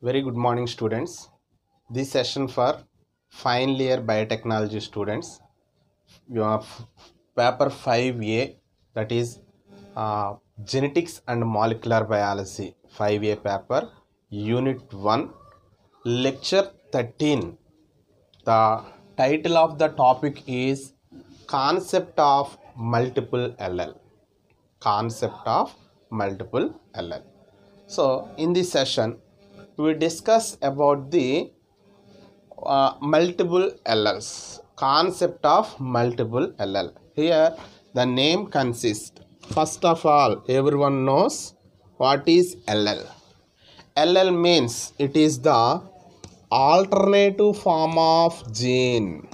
Very good morning, students. This session for final year biotechnology students. You have paper 5A, that is uh, genetics and molecular biology 5A paper, unit 1, lecture 13. The title of the topic is concept of multiple LL. Concept of multiple LL. So, in this session, we discuss about the uh, multiple LLs. Concept of multiple LL. Here, the name consists. First of all, everyone knows what is LL. LL means it is the alternative form of gene.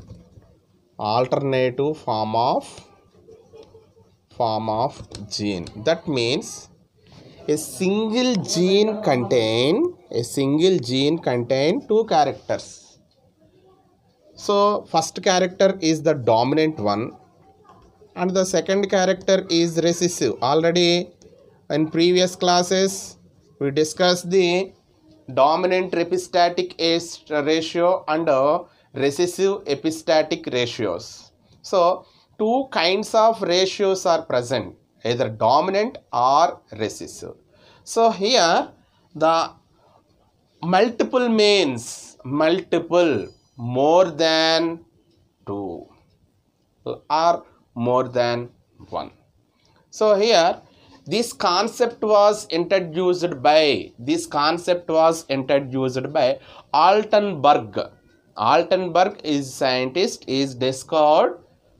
Alternative form of form of gene. That means a single gene contain a single gene contain two characters so first character is the dominant one and the second character is recessive already in previous classes we discussed the dominant epistatic as- ratio and uh, recessive epistatic ratios so two kinds of ratios are present either dominant or recessive so here the multiple means multiple more than two or more than one so here this concept was introduced by this concept was introduced by altenberg altenberg is scientist is discovered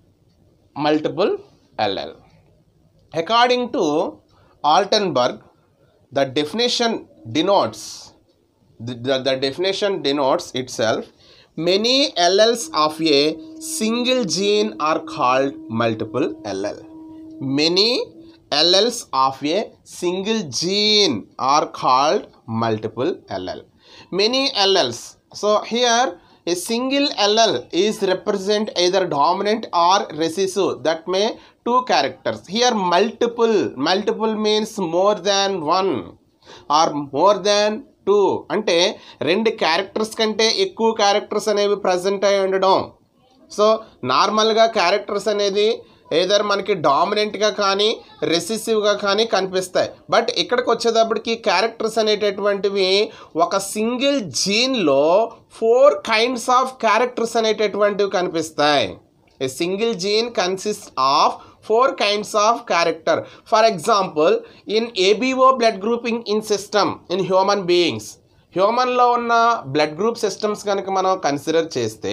multiple ll according to altenberg the definition denotes the, the, the definition denotes itself many lls of a single gene are called multiple ll many lls of a single gene are called multiple ll many lls so here a single ll is represent either dominant or recessive that may two characters here multiple multiple means more than one or more than two అంటే రెండు characters కంటే ఎక్కువ characters అనేవి present అయి ఉండడం so నార్మల్గా characters అనేది either మనకి డామినెంట్గా కానీ రెసిసివ్గా కానీ కనిపిస్తాయి బట్ ఇక్కడికి వచ్చేటప్పటికి క్యారెక్టర్స్ అనేటటువంటివి ఒక సింగిల్ జీన్లో ఫోర్ కైండ్స్ ఆఫ్ క్యారెక్టర్స్ అనేటటువంటివి కనిపిస్తాయి A single gene consists of four kinds of character. For example, in ABO blood grouping in system in human beings, హ్యూమన్లో ఉన్న బ్లడ్ గ్రూప్ సిస్టమ్స్ కనుక మనం కన్సిడర్ చేస్తే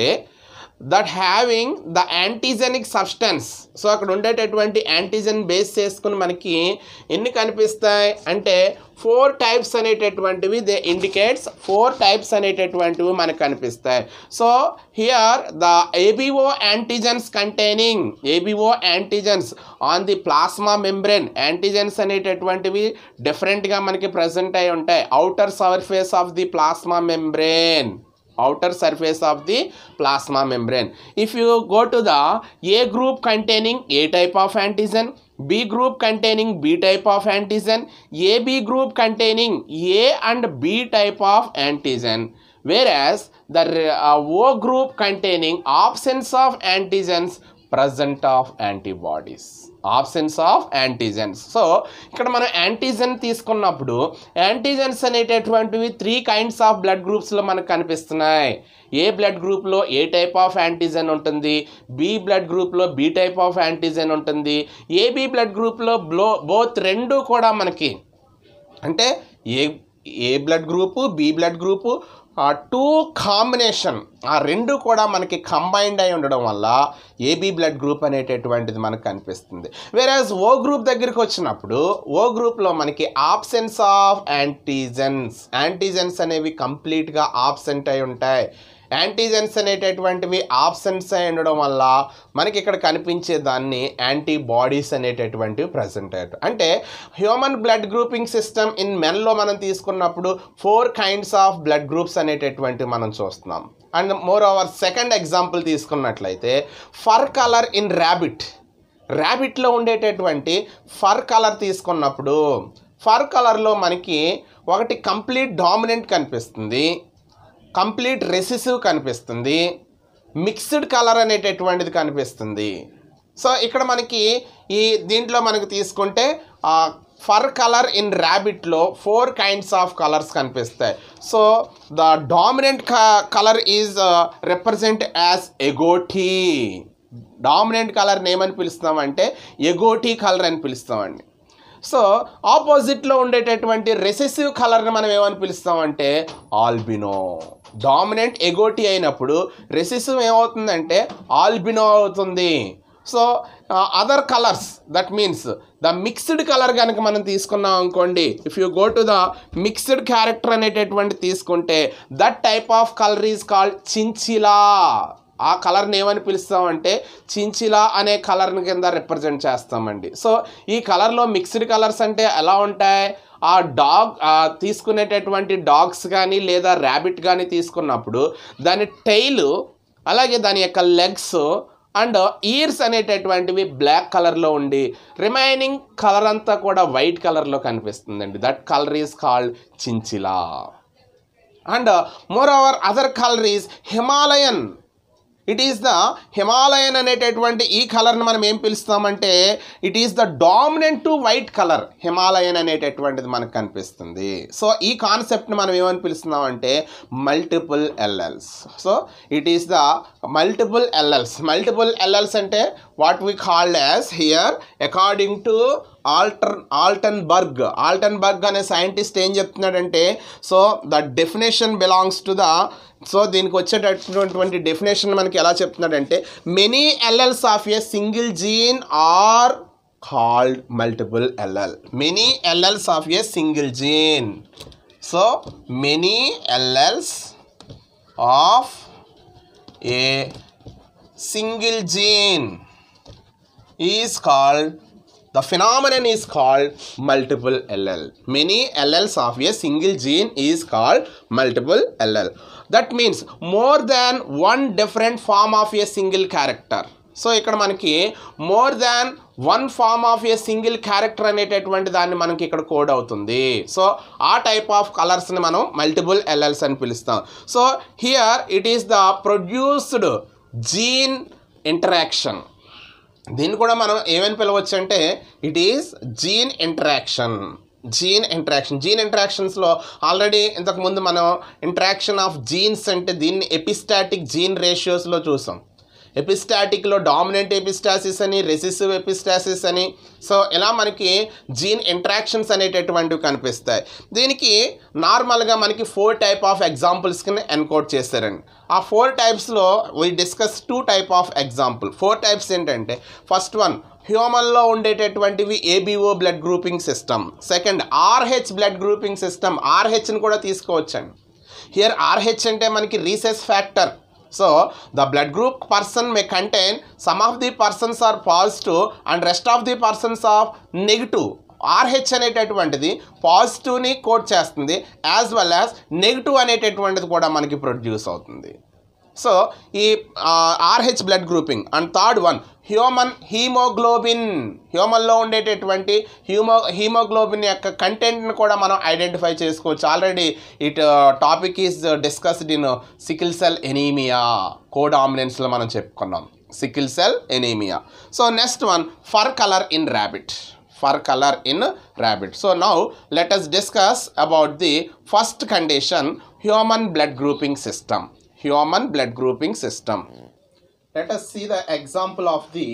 that having the antigenic substance so అక్కడ ఉండేటటువంటి antigen base చేసుకుని మనకి ఎన్ని కనిపిస్తాయి అంటే ఫోర్ టైప్స్ అనేటటువంటివి దే ఇండికేట్స్ ఫోర్ టైప్స్ అనేటటువంటివి మనకు కనిపిస్తాయి so here the ABO antigens containing ABO antigens on the plasma membrane antigens అనేటటువంటివి డిఫరెంట్గా మనకి ప్రజెంట్ అయి ఉంటాయి outer surface of the plasma membrane outer surface of the plasma membrane if you go to the a group containing a type of antigen b group containing b type of antigen ab group containing a and b type of antigen whereas the uh, o group containing absence of antigens present of antibodies options of antigens so ఇక్కడ మనం antigen తీసుకున్నప్పుడు antigens అనేటటువంటివి three kinds of blood గ్రూప్స్లో మనకు కనిపిస్తున్నాయి A blood గ్రూప్లో A type of antigen ఉంటుంది B blood గ్రూప్లో బి టైప్ ఆఫ్ యాంటీజెన్ ఉంటుంది ఏబి బ్లడ్ గ్రూప్లో బ్లో బోత్ రెండు కూడా మనకి అంటే A A blood group B blood group ఆ టూ కాంబినేషన్ ఆ రెండు కూడా మనకి కంబైన్డ్ అయి ఉండడం వల్ల ఏబీ బ్లడ్ గ్రూప్ అనేటటువంటిది మనకు కనిపిస్తుంది వేరేజ్ ఓ గ్రూప్ దగ్గరికి వచ్చినప్పుడు ఓ గ్రూప్లో మనకి ఆబ్సెన్స్ ఆఫ్ యాంటీజెన్స్ యాంటీజెన్స్ అనేవి కంప్లీట్గా ఆబ్సెంట్ అయి ఉంటాయి యాంటీజెన్స్ అనేటటువంటివి ఆబ్సెన్స్ అయి ఉండడం వల్ల మనకి ఇక్కడ కనిపించే దాన్ని యాంటీబాడీస్ అనేటటువంటివి ప్రజెంట్ అయ్యారు అంటే human blood grouping system in మెన్లో మనం తీసుకున్నప్పుడు four kinds of blood groups అనేటటువంటివి మనం చూస్తున్నాం and moreover second example తీసుకున్నట్లయితే ఫర్ కలర్ ఇన్ ర్యాబిట్ ర్యాబిట్లో ఉండేటటువంటి ఫర్ కలర్ తీసుకున్నప్పుడు ఫర్ కలర్లో మనకి ఒకటి కంప్లీట్ డామినెంట్ కనిపిస్తుంది కంప్లీట్ రెసిసివ్ కనిపిస్తుంది మిక్స్డ్ కలర్ అనేటటువంటిది కనిపిస్తుంది సో ఇక్కడ మనకి ఈ దీంట్లో మనకు తీసుకుంటే ఫర్ కలర్ ఇన్ ర్యాబిట్లో ఫోర్ కైండ్స్ ఆఫ్ కలర్స్ కనిపిస్తాయి so the dominant colour is represent as agouti dominant కలర్ని ఏమని పిలుస్తామంటే ఎగోటీ కలర్ అని పిలుస్తామండి సో ఆపోజిట్లో ఉండేటటువంటి రెసెసివ్ కలర్ని మనం ఏమని పిలుస్తామంటే ఆల్బినో డామినెంట్ ఎగోటీ అయినప్పుడు రెసెసివ్ ఏమవుతుందంటే ఆల్బినో అవుతుంది so other colours that means the mixed colour కనుక మనం తీసుకున్నాం అనుకోండి if you go to the mixed character అనేటటువంటి తీసుకుంటే that type of colour is called chinchilla ఆ కలర్ని ఏమని పిలుస్తామంటే చించిలా అనే కలర్ని కింద రిప్రజెంట్ చేస్తామండి సో ఈ కలర్లో మిక్స్డ్ కలర్స్ అంటే ఎలా ఉంటాయి ఆ డాగ్ ఆ తీసుకునేటటువంటి డాగ్స్ కానీ లేదా ర్యాబిట్ కానీ తీసుకున్నప్పుడు దాని టైల్ అలాగే దాని యొక్క లెగ్స్ అండ్ ఇయర్స్ అనేటటువంటివి బ్లాక్ కలర్లో ఉండి రిమైనింగ్ కలర్ అంతా కూడా వైట్ కలర్లో కనిపిస్తుందండి that colour is called chinchilla and moreover other colour is Himalayan it is the Himalayan అనేటటువంటి ఈ కలర్ని మనం ఏం పిలుస్తామంటే it is the dominant to white colour Himalayan అనేటటువంటిది మనకు కనిపిస్తుంది సో ఈ కాన్సెప్ట్ని మనం ఏమని పిలుస్తున్నామంటే multiple alleles so it is the multiple alleles multiple alleles అంటే what we called as here according to alter Altenburg Altenburg అనే సైంటిస్ట్ ఏం చెప్తున్నాడంటే so the definition belongs to the so దీనికి వచ్చేటటువంటి డెఫినేషన్ మనకి ఎలా చెప్తున్నాడంటే many alleles of a single gene are called multiple allele many alleles of a single gene so many alleles of a single gene is called the phenomenon is called multiple ll many lls of a single gene is called multiple ll that means more than one different form of a single character so ఇక్కడ మనకి more than one form of a single character అనేటటువంటి దాన్ని మనకి ఇక్కడ code అవుతుంది so ఆ type of కలర్స్ని మనం మల్టిపుల్ ఎల్ఎల్స్ అని పిలుస్తాం so here it is the produced gene interaction దీన్ని కూడా మనం ఏమని పిలవచ్చు అంటే it is gene interaction gene interaction gene ఇంటరాక్షన్స్లో ఆల్రెడీ ఇంతకుముందు మనం ఇంటరాక్షన్ ఆఫ్ జీన్స్ అంటే దీన్ని ఎపిస్టాటిక్ జీన్ రేషియోస్లో చూసాం ఎపిస్టాటిక్లో డామినెంట్ ఎపిస్టాసిస్ అని రెసిసివ్ ఎపిస్టాసిస్ అని సో ఇలా మనకి జీన్ ఇంటరాక్షన్స్ అనేటటువంటివి కనిపిస్తాయి దీనికి నార్మల్గా మనకి ఫోర్ టైప్ ఆఫ్ ఎగ్జాంపుల్స్ కింద ఎన్కోడ్ చేశారండి ఆ ఫోర్ టైప్స్లో we discuss two type of example four types ఏంటంటే ఫస్ట్ వన్ హ్యూమన్లో ఉండేటటువంటివి ABO blood grouping system second Rh blood grouping system ఆర్హెచ్ని కూడా తీసుకోవచ్చండి హియర్ ఆర్హెచ్ అంటే మనకి rhesus factor so the blood group person may contain some of the persons are positive and rest of the persons of negative Rh అనేటటువంటిది పాజిటివ్ని code చేస్తుంది as well as negative అనేటటువంటిది కూడా మనకి ప్రొడ్యూస్ అవుతుంది so ఈ Rh blood grouping and third one human haemoglobin హ్యూమన్లో ఉండేటటువంటి హ్యూమో హీమోగ్లోబిన్ యొక్క కంటెంట్ని కూడా మనం ఐడెంటిఫై చేసుకోవచ్చు already it topic is discussed in sickle cell anaemia కోడామినెన్స్లో మనం చెప్పుకున్నాం sickle cell anaemia so next one fur colour in rabbit fur colour in rabbit so now let us discuss about the first condition human blood grouping system human blood grouping system. Let us see the example of the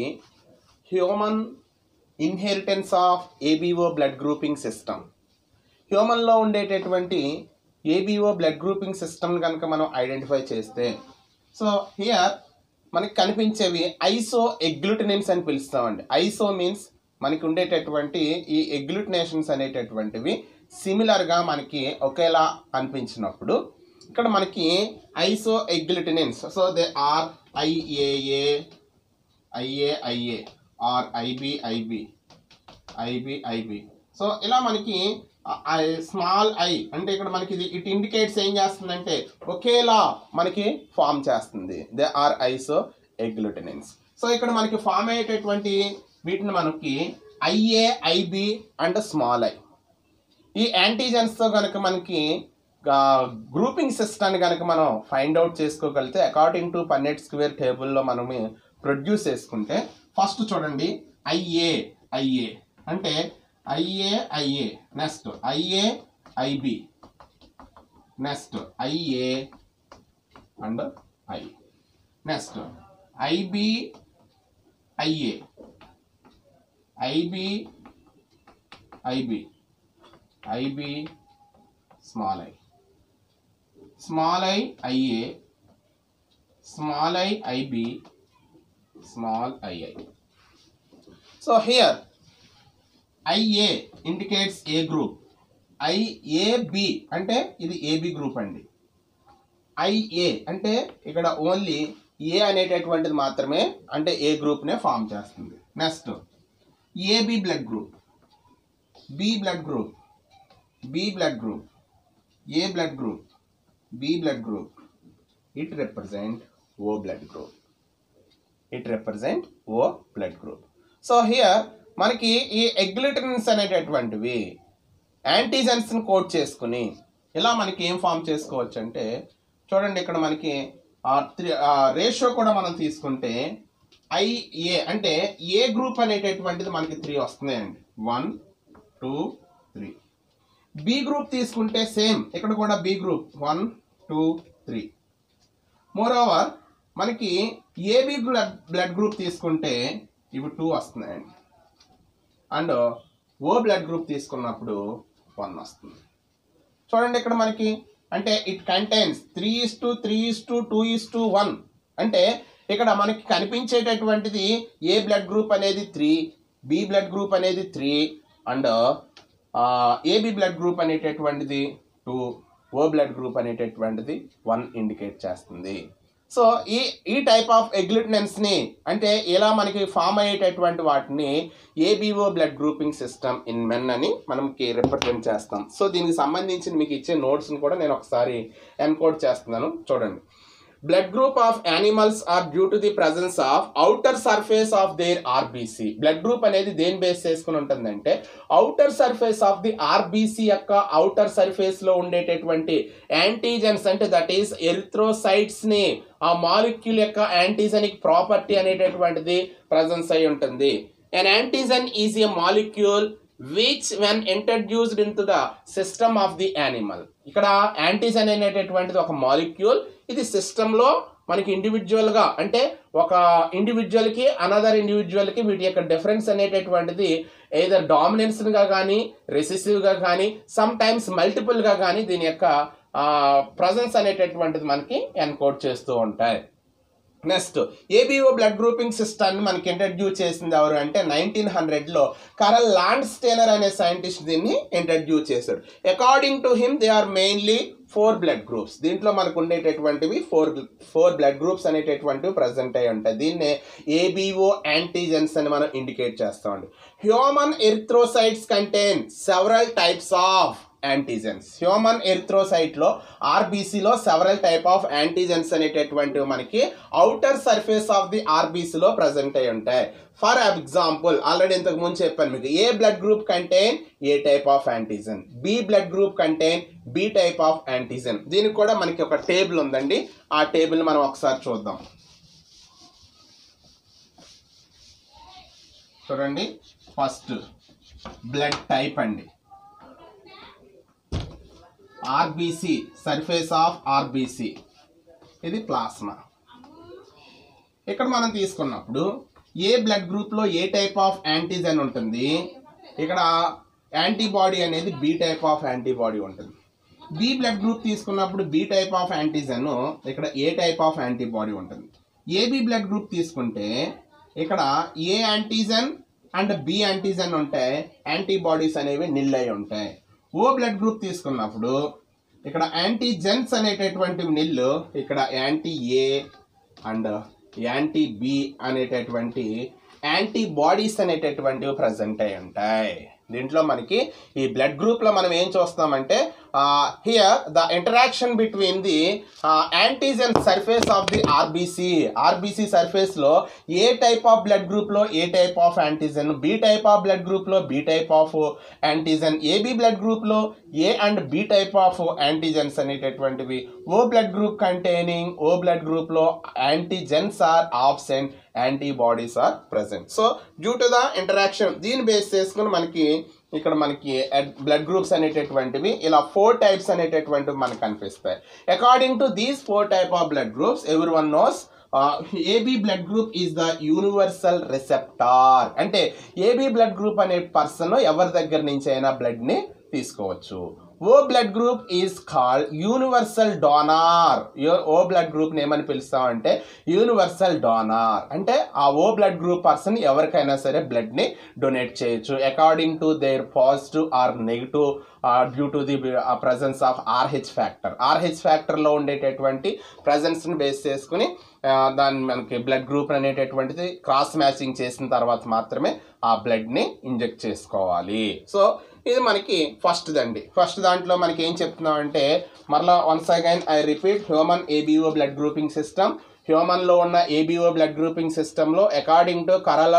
human inheritance of ABO blood grouping system. హ్యూమన్లో ఉండేటటువంటి ABO blood grouping system కనుక మనం identify చేస్తే so here మనకి కనిపించేవి ఐసో ఎగ్లూటినిన్స్ అని పిలుస్తామండి ఐసో means మనకి ఉండేటటువంటి ఈ ఎగ్లూటినేషన్స్ అనేటటువంటివి సిమిలర్గా మనకి ఒకేలా అనిపించినప్పుడు ఇక్కడ మనకి isoagglutinins so they are I A A I A I A are I B I B I B I B so ఇలా మనకి స్మాల్ ఐ అంటే ఇక్కడ మనకి ఇది ఇట్ ఇండికేట్స్ ఏం చేస్తుందంటే ఒకేలా మనకి ఫామ్ చేస్తుంది they are isoagglutinins so ఇక్కడ మనకి ఫామ్ అయ్యేటటువంటి వీటిని మనకి I A I B and small I ఈ యాంటీజెన్స్తో కనుక మనకి గ్రూపింగ్ సిస్టాన్ని కనుక మనం ఫైండ్ అవుట్ చేసుకోగలిగితే అకార్డింగ్ టు పన్నెట్ స్క్వేర్ టేబుల్లో మనం ప్రొడ్యూస్ చేసుకుంటే ఫస్ట్ చూడండి ఐఏ ఐఏ అంటే I A I A next I A I B next I A and I next I B I A I B I B I B small I small I I A small I I B small I I so here I A indicates A group I A B అంటే ఇది AB group అండి IA అంటే ఇక్కడ only ఏ అనేటటువంటిది మాత్రమే అంటే A గ్రూప్నే form చేస్తుంది next AB blood group B blood group B blood group A blood group B blood group it represent O blood group it represent O blood group so here మనకి ఈ ఎగ్లిటన్స్ అనేటటువంటివి యాంటీజెన్స్ని coat చేసుకుని ఇలా మనకి ఏం form చేసుకోవచ్చు అంటే చూడండి ఇక్కడ మనకి త్రీ రేషియో కూడా మనం తీసుకుంటే ఐఏ అంటే ఏ గ్రూప్ అనేటటువంటిది మనకి త్రీ వస్తున్నాయండి one two three B group తీసుకుంటే సేమ్ ఇక్కడ కూడా B group one two three moreover మనకి ఏబి బ్లడ్ బ్లడ్ గ్రూప్ తీసుకుంటే ఇవి టూ వస్తున్నాయండి అండ్ ఓ బ్లడ్ గ్రూప్ తీసుకున్నప్పుడు వన్ వస్తుంది చూడండి ఇక్కడ మనకి అంటే it contains three is to three is to two is to one అంటే ఇక్కడ మనకి కనిపించేటటువంటిది ఏ బ్లడ్ గ్రూప్ అనేది త్రీ బి బ్లడ్ గ్రూప్ అనేది three and AB blood group అనేటటువంటిది టూ ఓ బ్లడ్ గ్రూప్ అనేటటువంటిది వన్ ఇండికేట్ చేస్తుంది సో ఈ ఈ టైప్ ఆఫ్ ఎగ్లిటనెన్స్ని అంటే ఇలా మనకి ఫామ్ అయ్యేటటువంటి వాటిని ABO blood grouping system in men అని మనకి రిప్రజెంట్ చేస్తాం సో దీనికి సంబంధించిన మీకు ఇచ్చే నోట్స్ని కూడా నేను ఒకసారి ఎన్కోడ్ చేస్తున్నాను చూడండి blood group of animals are due to the presence of outer surface of their RBC blood group అనేది దేని బేస్ చేసుకుని ఉంటుందంటే outer surface of the RBC యొక్క అవుటర్ సర్ఫేస్ లో ఉండేటటువంటి యాంటీజెన్స్ అంటే దట్ ఈస్ ఎరిథ్రోసైట్స్ ని ఆ మాలిక్యూల్ యొక్క యాంటీజెనిక్ ప్రాపర్టీ అనేటటువంటిది ప్రజెన్స్ అయి ఉంటుంది and antigen is a molecule which when introduced into the system of the animal ఇక్కడ యాంటీజెన్ అనేటటువంటిది ఒక మాలిక్యూల్ ఇది సిస్టంలో మనకి ఇండివిజువల్గా అంటే ఒక ఇండివిజువల్కి అనదర్ ఇండివిజువల్కి వీటి యొక్క డిఫరెన్స్ అనేటటువంటిది ఏదర్ డామినెన్స్గా కానీ రెసిసివ్గా కానీ సమ్ టైమ్స్ మల్టిపుల్గా కానీ దీని యొక్క ప్రజెన్స్ అనేటటువంటిది మనకి ఎన్కోడ్ చేస్తూ ఉంటాయి నెక్స్ట్ ఏబిఓ బ్లడ్ గ్రూపింగ్ సిస్టమ్ని మనకి ఇంట్రడ్యూస్ చేసింది ఎవరు అంటే నైన్టీన్ హండ్రెడ్లో కరల్ లాండ్ స్టేనర్ అనే సైంటిస్ట్ దీన్ని ఇంట్రడ్యూస్ చేశాడు according to him they are mainly four blood groups దీంట్లో మనకు ఉండేటటువంటివి ఫోర్ ఫోర్ బ్లడ్ గ్రూప్స్ అనేటటువంటివి ప్రజెంట్ అయి ఉంటాయి దీన్నే ఏబిఓ యాంటీజెన్స్ అని మనం ఇండికేట్ చేస్తామండి human erythrocytes contain several types of antigens human ఎరిథ్రోసైట్లో ఆర్బీసీలో సెవరల్ టైప్ ఆఫ్ యాంటీజెన్స్ అనేటటువంటివి మనకి అవుటర్ సర్ఫేస్ ఆఫ్ ది ఆర్బీసీలో ప్రజెంట్ అయి ఉంటాయి ఫర్ ఎగ్జాంపుల్ ఆల్రెడీ ఇంతకు ముందు చెప్పాను మీకు A blood group contain A type of antigen B blood group contain B type of antigen దీనికి కూడా మనకి ఒక టేబుల్ ఉందండి ఆ టేబుల్ మనం ఒకసారి చూద్దాం చూడండి ఫస్ట్ బ్లడ్ టైప్ అండి ఆర్బీసీ సర్ఫేస్ ఆఫ్ ఆర్బీసీ ఇది ప్లాస్మా ఇక్కడ మనం తీసుకున్నప్పుడు ఏ బ్లడ్ గ్రూప్లో ఏ టైప్ ఆఫ్ యాంటీజెన్ ఉంటుంది ఇక్కడ యాంటీబాడీ అనేది బి టైప్ ఆఫ్ యాంటీబాడీ ఉంటుంది బి బ్లడ్ గ్రూప్ తీసుకున్నప్పుడు బి టైప్ ఆఫ్ యాంటీజెన్ ఇక్కడ ఏ టైప్ ఆఫ్ యాంటీబాడీ ఉంటుంది ఏబి బ్లడ్ గ్రూప్ తీసుకుంటే ఇక్కడ A antigen and B antigen ఉంటాయి యాంటీబాడీస్ అనేవి నిల్ అయి ఉంటాయి ఓ బ్లడ్ గ్రూప్ తీసుకున్నప్పుడు ఇక్కడ యాంటీజెన్స్ అనేటటువంటి నిల్లు ఇక్కడ anti A and anti B అనేటటువంటి యాంటీబాడీస్ అనేటటువంటివి ప్రజెంట్ అయి ఉంటాయి దీంట్లో మనకి ఈ బ్లడ్ గ్రూప్లో మనం ఏం చూస్తామంటే uh, here the interaction between the uh, antigen surface of the RBC RBC surface లో A type of blood group లో A type of antigen B type of blood group లో B type of antigen AB blood group లో A and B type of antigens అనేటటువంటివి O blood group containing O blood group లో antigens are absent antibodies are present so due to the interaction దీన్ని base చేసుకుని మనకి ఇక్కడ మనకి blood groups అనేటటువంటివి ఇలా ఫోర్ టైప్స్ అనేటటువంటివి మనకు కనిపిస్తాయి according to these four type of blood groups everyone knows AB blood group is the universal receptor అంటే ఏబి బ్లడ్ గ్రూప్ అనే పర్సన్ ఎవరి దగ్గర నుంచి అయినా బ్లడ్ ని తీసుకోవచ్చు O blood group is called universal donor O blood group ఏమని పిలుస్తామంటే యూనివర్సల్ డోనార్ అంటే ఆ ఓ బ్లడ్ గ్రూప్ పర్సన్ ఎవరికైనా సరే బ్లడ్ ని డొనేట్ చేయొచ్చు according to their positive or negative due to the presence of Rh factor Rh ఫ్యాక్టర్లో ఉండేటటువంటి ప్రజెన్స్ని బేస్ చేసుకుని ఆ, దాన్ని మనకి బ్లడ్ గ్రూప్ అనేటటువంటిది క్రాస్ మ్యాచింగ్ చేసిన తర్వాత మాత్రమే ఆ బ్లడ్ని ఇంజెక్ట్ చేసుకోవాలి సో ఇది మనకి ఫస్ట్ దండి ఫస్ట్ దాంట్లో మనకి ఏం చెప్తున్నాం అంటే మరలా once again I repeat human ABO blood grouping system హ్యూమన్లో ఉన్న ఏబిఓ బ్లడ్ గ్రూపింగ్ సిస్టంలో అకార్డింగ్ టు కరల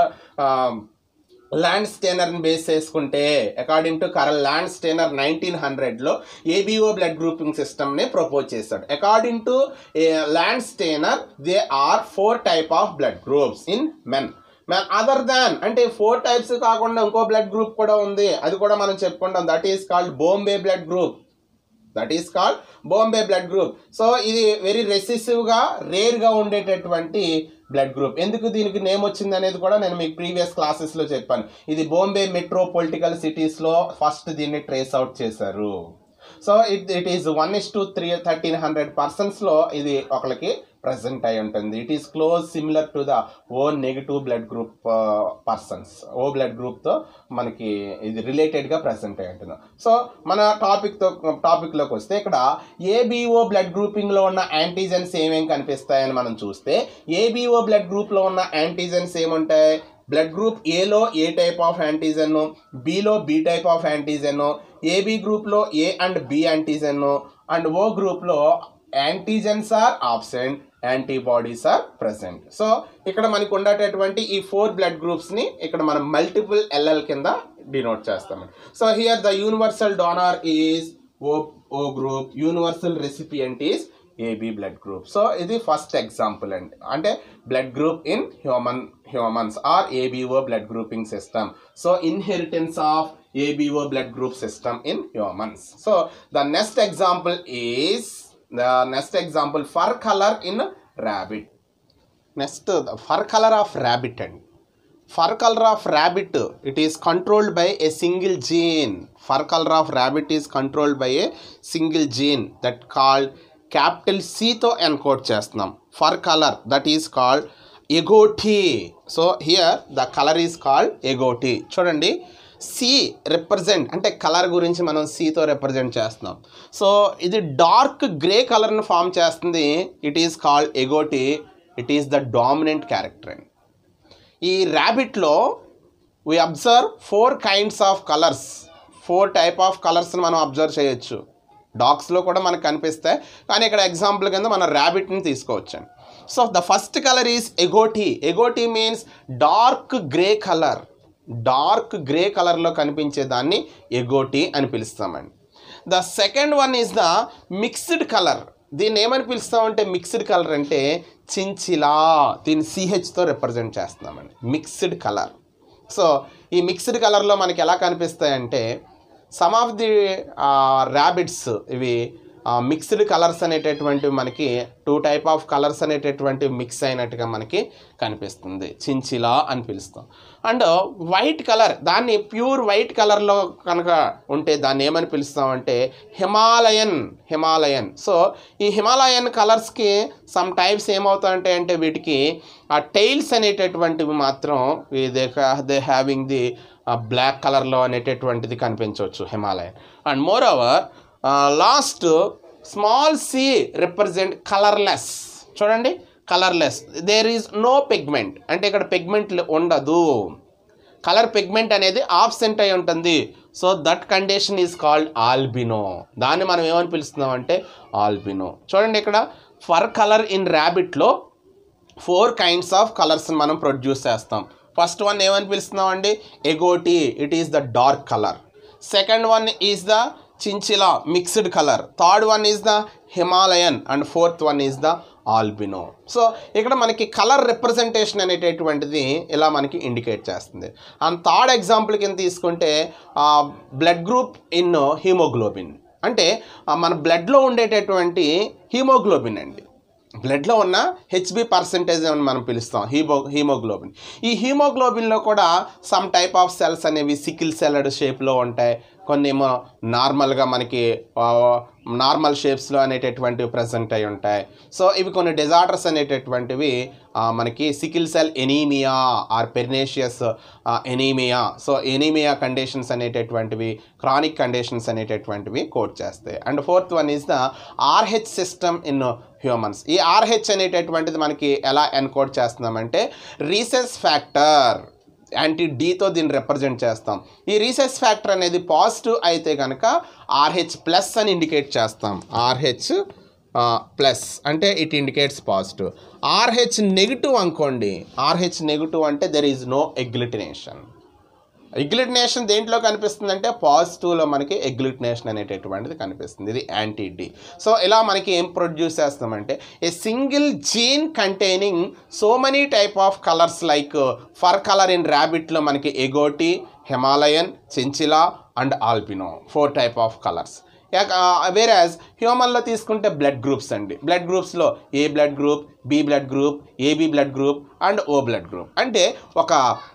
ల్యాండ్ స్టేనర్ని బేస్ చేసుకుంటే according to Karl Landsteiner nineteen హండ్రెడ్లో ఏబిఓ బ్లడ్ గ్రూపింగ్ సిస్టమ్ని ప్రపోజ్ చేశాడు according to Landsteiner they are four type of blood groups in men man other than అంటే four types కాకుండా ఇంకో blood group కూడా ఉంది అది కూడా మనం చెప్పుకుంటాం that is called Bombay blood group that is called Bombay blood group so ఇది వెరీ రెసిసివ్గా రేర్గా ఉండేటటువంటి బ్లడ్ గ్రూప్ ఎందుకు దీనికి నేమ్ వచ్చింది అనేది కూడా నేను మీకు ప్రీవియస్ క్లాసెస్లో చెప్పాను ఇది బాంబే మెట్రో పొలిటికల్ సిటీస్లో ఫస్ట్ దీన్ని ట్రేస్ అవుట్ చేశారు so it it is one is to three thirteen hundred పర్సన్స్లో ఇది ఒకరికి ప్రజెంట్ అయి ఉంటుంది it is close similar to the O negative blood group persons O blood గ్రూప్తో మనకి ఇది రిలేటెడ్గా ప్రజెంట్ అయి ఉంటుంది సో మన టాపిక్తో టాపిక్లోకి వస్తే ఇక్కడ ఏబిఓ బ్లడ్ గ్రూపింగ్లో ఉన్న యాంటీజెన్స్ ఏమేం కనిపిస్తాయని మనం చూస్తే ఏబిఓ బ్లడ్ గ్రూప్లో ఉన్న యాంటీజెన్స్ ఏముంటాయి బ్లడ్ గ్రూప్ ఏలో ఏ టైప్ ఆఫ్ యాంటీజెన్ బిలో B type of antigen AB గ్రూప్లో A and B antigen and O గ్రూప్లో antigens are absent antibodies are present so ఇక్కడ మనకు ఉండేటటువంటి ఈ ఫోర్ బ్లడ్ గ్రూప్స్ని ఇక్కడ మనం మల్టిపుల్ ఎల్ఎల్ కింద డినోట్ చేస్తాం so here the universal donor is O O group universal recipient is AB blood group so ఇది ఫస్ట్ ఎగ్జాంపుల్ అండి అంటే blood group in human humans are ABO blood grouping system so inheritance of ABO blood group system in humans so the next example is the next example fur colour in rabbit next fur colour of rabbit అండి fur colour of rabbit it is controlled by a single gene fur colour of rabbit is controlled by a single gene that called capital సితో encode చేస్తున్నాం fur colour that is called agouti so here the colour is called ఎగోటీ చూడండి C represent అంటే colour గురించి మనం సితో represent చేస్తున్నాం so ఇది dark grey కలర్ని ఫామ్ చేస్తుంది it is called agouti it is the dominant character అండి ఈ ర్యాబిట్లో we observe four kinds of colours four type of కలర్స్ని మనం అబ్జర్వ్ చేయొచ్చు డాగ్స్లో కూడా మనకు కనిపిస్తాయి కానీ ఇక్కడ ఎగ్జాంపుల్ కింద మనం ర్యాబిట్ని తీసుకోవచ్చండి so the first colour is agouti agouti means dark grey colour dark grey కలర్లో కనిపించే దాన్ని ఎగోటీ అని పిలుస్తామండి the second one is the mixed colour దీన్ని ఏమని పిలుస్తామంటే మిక్స్డ్ కలర్ అంటే చించిలా దీన్ని సిహెచ్తో రిప్రజెంట్ చేస్తున్నామండి మిక్స్డ్ కలర్ సో ఈ మిక్స్డ్ కలర్లో మనకి ఎలా కనిపిస్తాయంటే సమ్ ఆఫ్ ది ర్యాబిట్స్ ఇవి మిక్స్డ్ కలర్స్ అనేటటువంటివి మనకి టూ టైప్ ఆఫ్ కలర్స్ అనేటటువంటివి మిక్స్ అయినట్టుగా మనకి కనిపిస్తుంది చించిలా అని పిలుస్తాం అండ్ వైట్ కలర్ దాన్ని ప్యూర్ వైట్ కలర్లో కనుక ఉంటే దాన్ని ఏమని పిలుస్తామంటే హిమాలయన్ హిమాలయన్ సో ఈ హిమాలయన్ కలర్స్కి సమ్ టైప్స్ ఏమవుతాయంటే అంటే వీటికి ఆ టైల్స్ అనేటటువంటివి మాత్రం they they having the black కలర్లో అనేటటువంటిది కనిపించవచ్చు Himalayan and moreover last small c represent colourless చూడండి colourless there is no pigment అంటే ఇక్కడ పిగ్మెంట్ ఉండదు కలర్ పిగ్మెంట్ అనేది ఆబ్సెంట్ అయి ఉంటుంది so that condition is called albino దాన్ని మనం ఏమని పిలుస్తున్నాం అంటే ఆల్బినో చూడండి ఇక్కడ ఫర్ కలర్ ఇన్ ర్యాబిట్లో ఫోర్ కైండ్స్ ఆఫ్ కలర్స్ని మనం ప్రొడ్యూస్ చేస్తాం ఫస్ట్ వన్ ఏమని పిలుస్తున్నాం అండి agouti it is the dark colour second one is the chinchilla mixed colour third one is the Himalayan and fourth one is the albino so ఇక్కడ మనకి colour representation అనేటటువంటిది ఇలా మనకి ఇండికేట్ చేస్తుంది అండ్ థర్డ్ ఎగ్జాంపుల్ కింద తీసుకుంటే blood group in haemoglobin అంటే ఆ, మన బ్లడ్లో ఉండేటటువంటి హీమోగ్లోబిన్ అండి బ్లడ్లో ఉన్న హెచ్బి పర్సంటేజ్ అని మనం పిలుస్తాం హీమో హీమోగ్లోబిన్ ఈ హీమోగ్లోబిన్లో కూడా సమ్ టైప్ ఆఫ్ సెల్స్ అనేవి సికిల్ సెల్లడ్ షేప్లో ఉంటాయి కొన్ని ఏమో నార్మల్గా మనకి నార్మల్ షేప్స్లో అనేటటువంటివి ప్రజెంట్ అయి ఉంటాయి సో ఇవి కొన్ని డిజార్డర్స్ అనేటటువంటివి ఆ, మనకి sickle cell anaemia or pernicious anaemia so anaemia conditions అనేటటువంటివి క్రానిక్ కండిషన్స్ అనేటటువంటివి కోట్ చేస్తాయి and fourth one is the Rh system in humans ఈ ఆర్హెచ్ అనేటటువంటిది మనకి ఎలా ఎన్కోడ్ చేస్తున్నామంటే రీసెస్ ఫ్యాక్టర్ యాంటీ డీతో దీన్ని రిప్రజెంట్ చేస్తాం ఈ రీసెస్ ఫ్యాక్టర్ అనేది పాజిటివ్ అయితే కనుక ఆర్హెచ్ ప్లస్ అని ఇండికేట్ చేస్తాం ఆర్హెచ్ ప్లస్ అంటే it indicates positive Rh negative అనుకోండి ఆర్హెచ్ నెగిటివ్ అంటే there is no agglutination agglutination దేంట్లో కనిపిస్తుంది అంటే పాజిటివ్లో మనకి ఎగ్లిటినేషన్ అనేటటువంటిది కనిపిస్తుంది ఇది యాంటీ డి సో ఇలా మనకి ఏం ప్రొడ్యూస్ చేస్తామంటే a single gene containing so many type of colours like fur colour in ర్యాబిట్లో మనకి agouti Himalayan chinchilla and albino four type of colours whereas హ్యూమన్లో తీసుకుంటే బ్లడ్ గ్రూప్స్ అండి బ్లడ్ గ్రూప్స్లో A blood group B blood group AB blood group and O blood group అంటే ఒక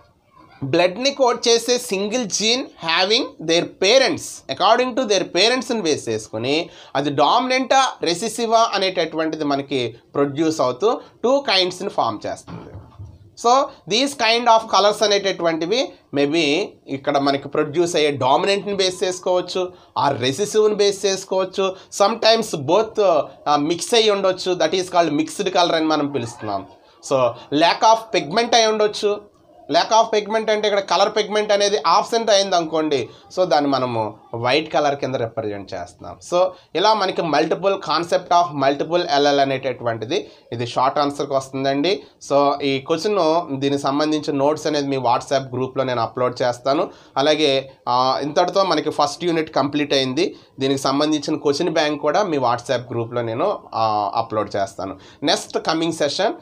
బ్లడ్ని code చేసే single gene having their parents according to their పేరెంట్స్ని base చేసుకుని అది డామినెంటా రెసిసివా అనేటటువంటిది మనకి ప్రొడ్యూస్ అవుతూ టూ కైండ్స్ని ఫామ్ చేస్తుంది so these kind of colours అనేటటువంటివి మేబీ ఇక్కడ మనకి ప్రొడ్యూస్ అయ్యే డామినెంట్ని బేస్ చేసుకోవచ్చు ఆ రెసిసివ్ని బేస్ చేసుకోవచ్చు సమ్ టైమ్స్ బోత్ మిక్స్ అయ్యి ఉండొచ్చు that is called mixed colour అని మనం పిలుస్తున్నాం సో ల్యాక్ ఆఫ్ పిగ్మెంట్ అయి ఉండొచ్చు ల్యాక్ ఆఫ్ పిగ్మెంట్ అంటే ఇక్కడ కలర్ పిగ్మెంట్ అనేది ఆబ్సెంట్ అయింది అనుకోండి సో దాన్ని మనము వైట్ కలర్ కింద రిప్రజెంట్ చేస్తున్నాం సో ఇలా మనకి multiple concept of multiple alleles అనేటటువంటిది ఇది షార్ట్ ఆన్సర్కి వస్తుందండి సో ఈ క్వశ్చన్ దీనికి సంబంధించిన నోట్స్ అనేది మీ వాట్సాప్ గ్రూప్లో నేను అప్లోడ్ చేస్తాను అలాగే ఆ, ఇంతటితో మనకి ఫస్ట్ యూనిట్ కంప్లీట్ అయింది దీనికి సంబంధించిన క్వశ్చన్ బ్యాంక్ కూడా మీ వాట్సాప్ గ్రూప్లో నేను ఆ, అప్లోడ్ చేస్తాను నెక్స్ట్ కమింగ్ సెషన్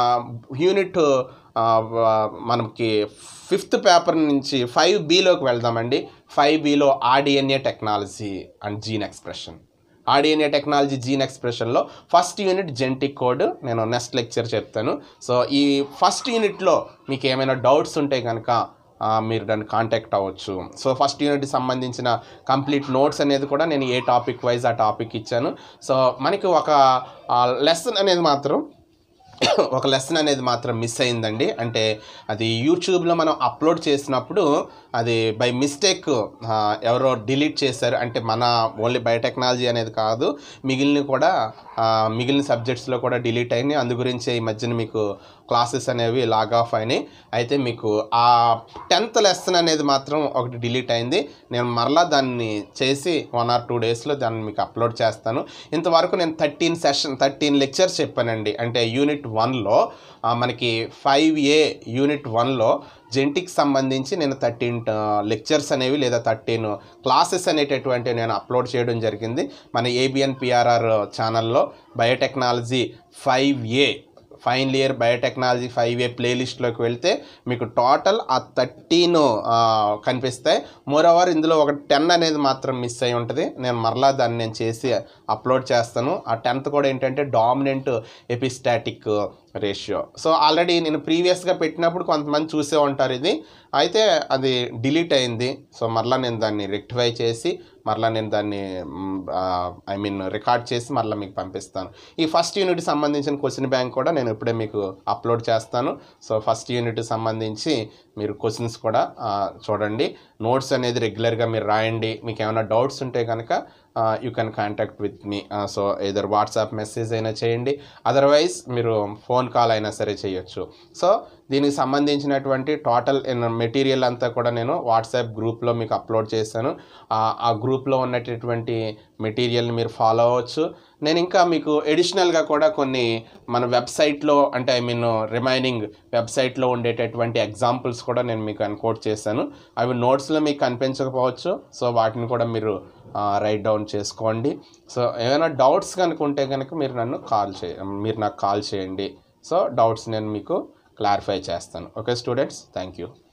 యూనిట్ ఆ, వ- మనకి ఫిఫ్త్ పేపర్ నుంచి ఫైవ్ బిలోకి వెళ్దామండి five B rDNA technology and gene expression rDNA technology gene ఎక్స్ప్రెషన్లో ఫస్ట్ యూనిట్ జెంటిక్ కోడ్ నేను నెక్స్ట్ లెక్చర్ చెప్తాను సో ఈ ఫస్ట్ యూనిట్లో మీకు ఏమైనా డౌట్స్ ఉంటే కనుక ఆ, మీరు దాన్ని కాంటాక్ట్ అవ్వచ్చు సో ఫస్ట్ యూనిట్కి సంబంధించిన కంప్లీట్ నోట్స్ అనేది కూడా నేను ఏ టాపిక్ వైజ్ ఆ టాపిక్ ఇచ్చాను సో మనకి ఒక లెసన్ అనేది మాత్రం ఒక లెసన్ అనేది మాత్రం మిస్ అయిందండి అంటే అది యూట్యూబ్లో మనం అప్లోడ్ చేసినప్పుడు అది బై మిస్టేక్ ఎవరో డిలీట్ చేశారు అంటే మన ఓన్లీ బయోటెక్నాలజీ అనేది కాదు మిగిలిన కూడా ఆ, మిగిలిన సబ్జెక్ట్స్లో కూడా డిలీట్ అయినాయి అందు గురించి ఈ మధ్యన మీకు క్లాసెస్ అనేవి లాగ్ ఆఫ్ అయినాయి అయితే మీకు ఆ టెన్త్ లెసన్ అనేది మాత్రం ఒకటి డిలీట్ అయింది నేను మరలా దాన్ని చేసి వన్ ఆర్ టూ డేస్లో దాన్ని మీకు అప్లోడ్ చేస్తాను ఇంతవరకు నేను థర్టీన్ సెషన్ థర్టీన్ లెక్చర్స్ చెప్పానండి అంటే యూనిట్ వన్లో మనకి ఫైవ్ ఏ యూనిట్ వన్లో జెంటిక్ సంబంధించి నేను థర్టీన్ లెక్చర్స్ అనేవి లేదా థర్టీన్ క్లాసెస్ అనేటటువంటి నేను అప్లోడ్ చేయడం జరిగింది మన ఏబిఎన్ పిఆర్ఆర్ ఛానల్లో biotechnology five A final year biotechnology five A ప్లేలిస్ట్లోకి వెళ్తే మీకు టోటల్ ఆ థర్టీన్ కనిపిస్తాయి మోర్ ఓవర్ ఇందులో ఒక టెన్ అనేది మాత్రం మిస్ అయి ఉంటుంది నేను మరలా దాన్ని నేను చేసి అప్లోడ్ చేస్తాను ఆ టెన్త్ కూడా ఏంటంటే dominant epistatic ratio so already నేను ప్రీవియస్గా పెట్టినప్పుడు కొంతమంది చూసే ఉంటారు ఇది అయితే అది డిలీట్ అయింది సో మరలా నేను దాన్ని రెక్టిఫై చేసి మరలా నేను దాన్ని ఐ మీన్ రికార్డ్ చేసి మరలా మీకు పంపిస్తాను ఈ ఫస్ట్ యూనిట్ సంబంధించిన క్వశ్చన్ బ్యాంక్ కూడా నేను ఇప్పుడే మీకు అప్లోడ్ చేస్తాను సో ఫస్ట్ యూనిట్ సంబంధించి మీరు క్వశ్చన్స్ కూడా ఆ, చూడండి నోట్స్ అనేది రెగ్యులర్గా మీరు రాయండి మీకు ఏమైనా డౌట్స్ ఉంటే కనుక you can contact with me so either WhatsApp message అయినా చేయండి అదర్వైజ్ మీరు ఫోన్ కాల్ అయినా సరే చేయొచ్చు సో దీనికి సంబంధించినటువంటి టోటల్ మెటీరియల్ అంతా కూడా నేను వాట్సాప్ గ్రూప్లో మీకు అప్లోడ్ చేశాను ఆ- ఆ గ్రూప్లో ఉన్నటువంటి మెటీరియల్ని మీరు ఫాలో అవ్వచ్చు నేను ఇంకా మీకు ఎడిషనల్గా కూడా కొన్ని మన వెబ్సైట్లో అంటే ఐ మీన్ రిమైనింగ్ వెబ్సైట్లో ఉండేటటువంటి ఎగ్జాంపుల్స్ కూడా నేను మీకు అన్కోట్ చేశాను అవి నోట్స్లో మీకు కనిపించకపోవచ్చు సో వాటిని కూడా మీరు రైట్ డౌన్ చేసుకోండి సో ఏమైనా డౌట్స్ కనుక ఉంటే కనుక మీరు నన్ను కాల్ చే మీరు నాకు కాల్ చేయండి సో డౌట్స్ నేను మీకు క్లారిఫై చేస్తాను ఓకే స్టూడెంట్స్ థ్యాంక్ యూ